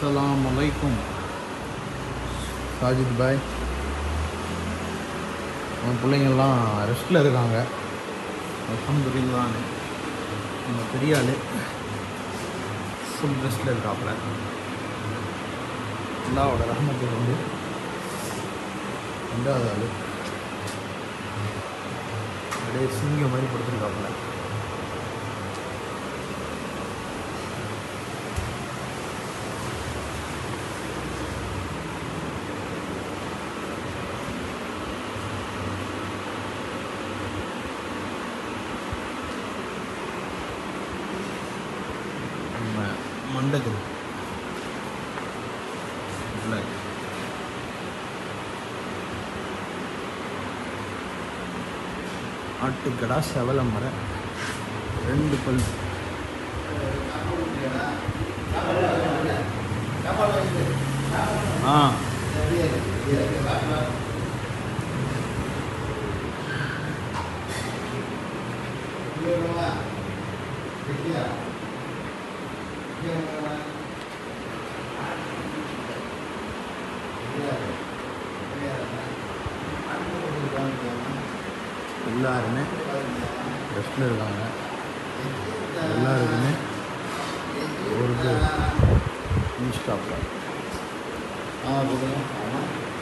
அஸ்ஸலாமு அலைக்கும் சாஜித் பாய் அவன் பிள்ளைங்கள்லாம் ரெஸ்ட்டில் இருக்காங்க அல்ஹம்துலில்லான்னு நம்ம பெரிய ஆள் ஃபுல் ரெஸ்ட்டில் இருக்காப்புல அல்லாவோட ரஹமத்துக்கு வந்து ரெண்டாவது ஆள் அப்படியே சிங்கம் மாதிரி படுத்துருக்காப்புல நம்ம மண்டகல் இல்லை ஆட்டுக்கடா செவல மரம் ரெண்டு பல் ஆ எல்லாருமே ரெஸ்ட்டில் இருக்காங்க எல்லாருக்குமே ஒரு இன்ஸ்டாப்பில் ஆ கொடுங்க ஆமாம்